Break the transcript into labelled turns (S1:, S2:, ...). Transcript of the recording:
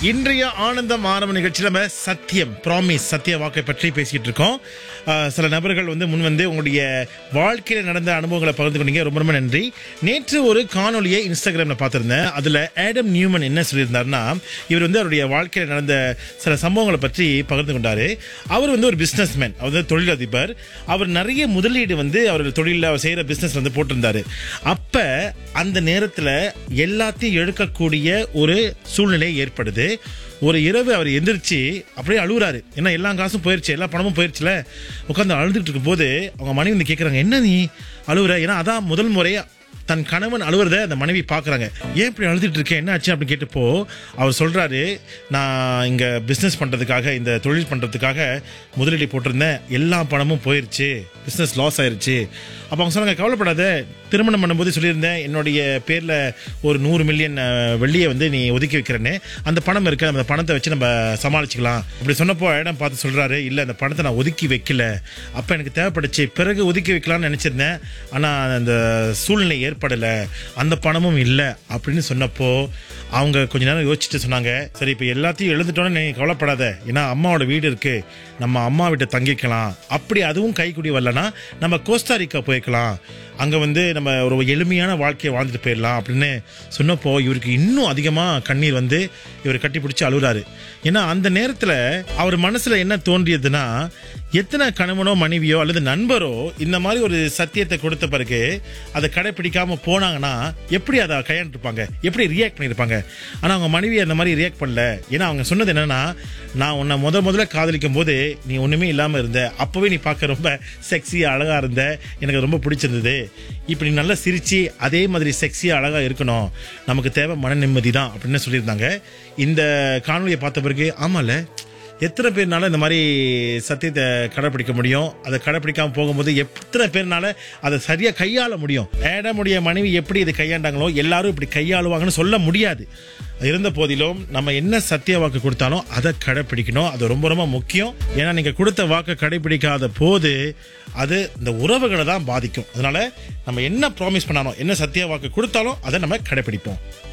S1: இன்றைய ஆனந்தம் ஆரம்ப நிகழ்ச்சியில் நம்ம சத்தியம் ப்ராமிஸ் சத்திய வாக்கை பற்றி பேசிட்டு இருக்கோம் அஹ், சில நபர்கள் வந்து முன் வந்து உங்களுடைய வாழ்க்கையில் நடந்த அனுபவங்களை பகிர்ந்து கொண்டீங்க ரொம்ப ரொம்ப நன்றி நேற்று ஒரு காணொலியை இன்ஸ்டாகிராமில் பார்த்துருந்தேன் அதில் ஆடம் நியூமன் என்ன சொல்லியிருந்தாருன்னா இவர் வந்து அவருடைய வாழ்க்கையில் நடந்த சில சம்பவங்களை பற்றி பகிர்ந்து கொண்டாரு அவர் வந்து ஒரு பிஸ்னஸ் மேன் அவர் வந்து தொழிலதிபர் அவர் நிறைய முதலீடு வந்து அவர் தொழிலில் அவர் செய்கிற பிஸ்னஸ் வந்து போட்டிருந்தாரு அப்போ அந்த நேரத்தில் எல்லாத்தையும் எடுக்கக்கூடிய ஒரு சூழ்நிலை ஏற்படுது ஒரு இரவு அவர் எந்திரிச்சு அப்படியே அழுகுறாரு ஏன்னா எல்லா காசும் போயிருச்சு எல்லா பணமும் போயிருச்சுல உட்காந்து அழுதுட்டு இருக்கும்போது அவங்க மனைவி வந்து கேட்குறாங்க என்ன நீ அழுகுற ஏன்னா அதான் முதல் முறை தன் கணவன் அழுவுறத அந்த மனைவி பார்க்குறாங்க ஏன் இப்படி அழுதுட்டு இருக்கேன் என்ன ஆச்சு அப்படின்னு கேட்டப்போ அவர் சொல்கிறாரு நான் இங்கே பிஸ்னஸ் பண்ணுறதுக்காக இந்த தொழில் பண்ணுறதுக்காக முதலீடு போட்டிருந்தேன் எல்லா பணமும் போயிருச்சு பிஸ்னஸ் லாஸ் ஆயிருச்சு அப்போ அவங்க சொன்னாங்க கவலைப்படாத திருமணம் பண்ணும்போது சொல்லியிருந்தேன் என்னுடைய பேரில் ஒரு நூறு மில்லியன் வெள்ளியை வந்து நீ ஒதுக்கி வைக்கிறேன்னு அந்த பணம் இருக்கு அந்த பணத்தை வச்சு நம்ம சமாளிச்சுக்கலாம் அப்படி சொன்னப்போ இடம் பார்த்து சொல்கிறாரு இல்லை அந்த பணத்தை நான் ஒதுக்கி வைக்கல அப்போ எனக்கு தேவைப்பட்டுச்சு பிறகு ஒதுக்கி வைக்கலாம்னு நினச்சிருந்தேன் ஆனால் அந்த சூழ்நிலை ஏற்படலை அந்த பணமும் இல்லை அப்படின்னு சொன்னப்போ அவங்க கொஞ்ச நேரம் யோசிச்சுட்டு சொன்னாங்க சரி இப்போ எல்லாத்தையும் எழுந்துட்டோன்னு நீ கவலைப்படாத ஏன்னா அம்மாவோட வீடு இருக்கு நம்ம அம்மா வீட்டை தங்கிக்கலாம் அப்படி அதுவும் கைக்குடி வரலனா நம்ம கோஸ்டாரிக்கா போய்க்கலாம் அங்கே வந்து நம்ம ஒரு எளிமையான வாழ்க்கையை வாழ்ந்துட்டு போயிடலாம் அப்படின்னு சொன்னப்போ இவருக்கு இன்னும் அதிகமாக கண்ணீர் வந்து இவர் கட்டி பிடிச்சி அழுகுறாரு ஏன்னா அந்த நேரத்தில் அவர் மனசில் என்ன தோன்றியதுன்னா எத்தனை கணவனோ மனைவியோ அல்லது நண்பரோ இந்த மாதிரி ஒரு சத்தியத்தை கொடுத்த பிறகு அதை கடைப்பிடிக்காம போனாங்கன்னா எப்படி அதை கையாண்டுருப்பாங்க எப்படி ரியாக்ட் பண்ணியிருப்பாங்க ஆனால் அவங்க மனைவி அந்த மாதிரி ரியாக்ட் பண்ணல ஏன்னா அவங்க சொன்னது என்னன்னா நான் உன்னை முத முதல்ல காதலிக்கும் போது நீ ஒன்றுமே இல்லாமல் இருந்த அப்போவே நீ பார்க்க ரொம்ப செக்ஸியாக அழகாக இருந்த எனக்கு ரொம்ப பிடிச்சிருந்தது இப்போ நீ நல்லா சிரிச்சு அதே மாதிரி செக்ஸியாக அழகாக இருக்கணும் நமக்கு தேவை மன நிம்மதி தான் அப்படின்னு சொல்லியிருந்தாங்க இந்த காணொலியை பார்த்த பிறகு ஆமால எத்தனை பேர்னால இந்த மாதிரி சத்தியத்தை கடைப்பிடிக்க முடியும் அதை கடைப்பிடிக்காம போகும்போது எத்தனை பேர்னால அதை சரியா கையாள முடியும் ஏடமுடைய மனைவி எப்படி இதை கையாண்டாங்களோ எல்லாரும் இப்படி கையாளுவாங்கன்னு சொல்ல முடியாது இருந்த போதிலும் நம்ம என்ன சத்திய வாக்கு கொடுத்தாலும் அதை கடைப்பிடிக்கணும் அது ரொம்ப ரொம்ப முக்கியம் ஏன்னா நீங்க கொடுத்த வாக்கை கடைப்பிடிக்காத போது அது இந்த உறவுகளை தான் பாதிக்கும் அதனால நம்ம என்ன ப்ராமிஸ் பண்ணாலும் என்ன சத்திய வாக்கு கொடுத்தாலும் அதை நம்ம கடைப்பிடிப்போம்